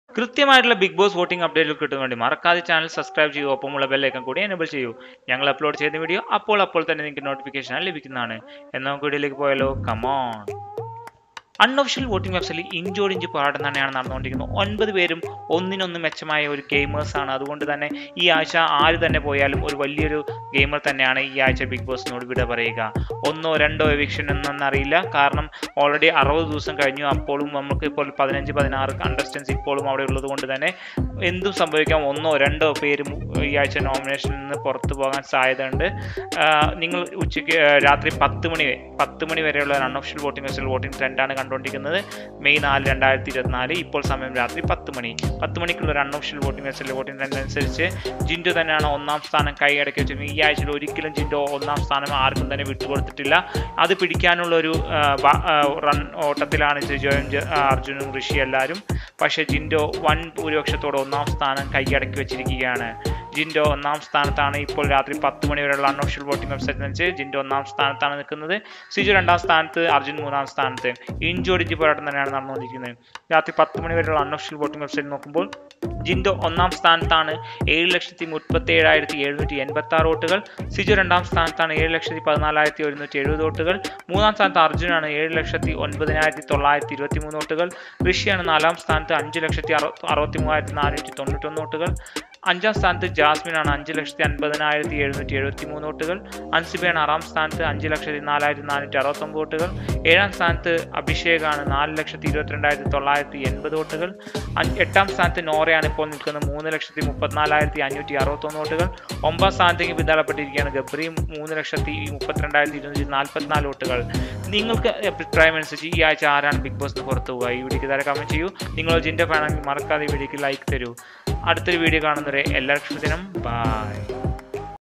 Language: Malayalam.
കൃത്യമായിട്ടുള്ള ബിഗ് ബോസ് വോട്ടിംഗ് അപ്ഡേറ്റുകൾ കിട്ടുന്ന വേണ്ടി മറക്കാതെ ചാനൽ സബ്സ്ക്രൈബ് ചെയ്യൂ ഒപ്പമുള്ള ബെല്ലൈക്കൺ കൂടി എനേബിൾ ചെയ്യൂ ഞങ്ങൾ അപ്ലോഡ് ചെയ്ത വീഡിയോ അപ്പോൾ അപ്പോൾ തന്നെ നിങ്ങൾക്ക് നോട്ടിഫിക്കേഷൻ ലഭിക്കുന്നതാണ് എന്നാൽ നമുക്ക് വീഡിയോയിലേക്ക് പോയാലോ കമോൺ അൺഒഫീഷ്യൽ വോട്ടിംഗ് വെബ്സൈറ്റിൽ ഇഞ്ചോടിഞ്ച് പോരാട്ടം തന്നെയാണ് നടന്നുകൊണ്ടിരിക്കുന്നത് ഒൻപത് പേരും ഒന്നിനൊന്ന് മെച്ചമായ ഒരു ഗെയിമേഴ്സ് ആണ് അതുകൊണ്ട് തന്നെ ഈ ആഴ്ച ആര് തന്നെ പോയാലും ഒരു വലിയൊരു ഗെയിമർ തന്നെയാണ് ഈ ആഴ്ച ബിഗ് ബോസിനോട് വിട പറയുക ഒന്നോ രണ്ടോ എവിക്ഷൻ എന്നറിയില്ല കാരണം ഓൾറെഡി അറുപത് ദിവസം കഴിഞ്ഞു അപ്പോഴും നമുക്ക് ഇപ്പോൾ പതിനഞ്ച് പതിനാറ് കണ്ടസ്റ്റൻസ് ഇപ്പോഴും അവിടെ ഉള്ളത് കൊണ്ട് തന്നെ എന്തും സംഭവിക്കാം ഒന്നോ രണ്ടോ പേരും ഈ ആഴ്ച നോമിനേഷനിൽ നിന്ന് പുറത്തു പോകാൻ സാധ്യതയുണ്ട് ആഹ് നിങ്ങൾ ഉച്ചയ്ക്ക് ആഹ് രാത്രി പത്ത് മണി വരെ- പത്ത് മണി വരെയുള്ള അൺഒഫീഷ്യൽ വോട്ടിംഗ് വെബ്സൈറ്റ് വോട്ടിംഗ് ട്രെൻഡാണ് കണ്ടുകൊണ്ടിരിക്കുന്നത് മെയ് നാല് രണ്ടായിരത്തി ഇരുപത്തിനാല് ഇപ്പോൾ സമയം രാത്രി പത്ത് മണി പത്ത് മണിക്കുള്ള ഒരു അൺഒഫീഷ്യൽ വോട്ടിംഗ് വെബ്സൈറ്റിലെ വോട്ടിംഗ് ട്രെൻഡ് അനുസരിച്ച് ജിൻഡോ തന്നെയാണ് ഒന്നാം സ്ഥാനം കൈയടക്കി വെച്ചിരിക്കുന്നത് ഈ ആഴ്ചയിൽ ഒരിക്കലും ജിൻഡോ ഒന്നാം സ്ഥാനം ആർക്കും തന്നെ വിട്ടുകൊടുത്തിട്ടില്ല അത് പിടിക്കാനുള്ള ഒരു റൺ ഓട്ടത്തിലാണ് ജോയും ജ- ആ, അർജുനും ഋഷി എല്ലാവരും പക്ഷേ ജിൻഡോ വൻ ഭൂരിപക്ഷത്തോടെ ഒന്നാം സ്ഥാനം കൈയടക്കി വെച്ചിരിക്കുകയാണ് ജിൻഡോ ഒന്നാം സ്ഥാനത്താണ് ഇപ്പോൾ രാത്രി പത്ത് മണി വരെയുള്ള അൺഒഫീഷ്യൽ വോട്ടിംഗ് വെബ്സൈറ്റ് അനുസരിച്ച് ജിൻഡോ ഒന്നാം സ്ഥാനത്താണ് നിൽക്കുന്നത് സിജു രണ്ടാം സ്ഥാനത്ത് അർജുൻ മൂന്നാം സ്ഥാനത്ത് ഇഞ്ചോടിഞ്ച് പോരാട്ടം തന്നെയാണ് നടന്നുകൊണ്ടിരിക്കുന്നത് രാത്രി പത്ത് മണി വരെയുള്ള അൺഒഫീഷ്യൽ വോട്ടിംഗ് വെബ്സൈറ്റ് നോക്കുമ്പോൾ ജിൻഡോ ഒന്നാം സ്ഥാനത്താണ് ഏഴ് ലക്ഷത്തി മുപ്പത്തി ഏഴായിരത്തി എഴുന്നൂറ്റി എൺപത്തി ആറ് വോട്ടുകൾ സിജു രണ്ടാം സ്ഥാനത്താണ് ഏഴ് ലക്ഷത്തി പതിനാലായിരത്തി ഒരുന്നൂറ്റി എഴുപത് വോട്ടുകൾ മൂന്നാം സ്ഥാനത്ത് അർജുനാണ് ഏഴ് ലക്ഷത്തി ഒൻപതിനായിരത്തി തൊള്ളായിരത്തി ഇരുപത്തി മൂന്ന് വോട്ടുകൾ ഋഷിയാണ് നാലാം സ്ഥാനത്ത് അഞ്ച് ലക്ഷത്തി അറു അറുപത്തി മൂവായിരത്തി നാനൂറ്റി തൊണ്ണൂറ്റൊന്ന് വോട്ടുകൾ അഞ്ചാം സ്ഥാനത്ത് ജാസ്മിനാണ് അഞ്ച് ലക്ഷത്തി അൻപതിനായിരത്തി എഴുന്നൂറ്റി എഴുപത്തി മൂന്ന് വോട്ടുകൾ അൻസിബയാണ് ആറാം സ്ഥാനത്ത് അഞ്ച് ലക്ഷത്തി നാലായിരത്തി നാനൂറ്റി അറുപത്തൊമ്പത് വോട്ടുകൾ ഏഴാം സ്ഥാനത്ത് അഭിഷേകാണ് നാല് ലക്ഷത്തി ഇരുപത്തിരണ്ടായിരത്തി തൊള്ളായിരത്തി എൺപത് വോട്ടുകൾ അഞ്ച് എട്ടാം സ്ഥാനത്ത് നോറയാണ് ഇപ്പോൾ നിൽക്കുന്നത് മൂന്ന് ലക്ഷത്തി മുപ്പത്തിനാലായിരത്തി അഞ്ഞൂറ്റി അറുപത്തൊന്ന് വോട്ടുകൾ ഒമ്പതാം സ്ഥാനത്തേക്ക് വിധാളപ്പെട്ടിരിക്കുകയാണ് ഗബ്രി മൂന്ന് ലക്ഷത്തി മുപ്പത്തിരണ്ടായിരത്തി ഇരുന്നൂറ്റി നാൽപ്പത്തിനാല് വോട്ടുകൾ നിങ്ങൾക്ക് അഭിപ്രായം അനുസരിച്ച് ഈ ആഴ്ച ആരാണ് ബിഗ് ബോസിന് പുറത്തു പോകുക ഈ വീഡിയോക്ക് താഴെ കമൻറ്റ് ചെയ്യൂ നിങ്ങൾ ജിൻ്റെ ഫാനാണെങ്കിൽ മറക്കാതെ ഈ വീഡിയോക്ക് ലൈക്ക് തരൂ അടുത്തൊരു വീഡിയോ കാണുന്നവരെ എല്ലാവർക്കും ദിനം ബൈ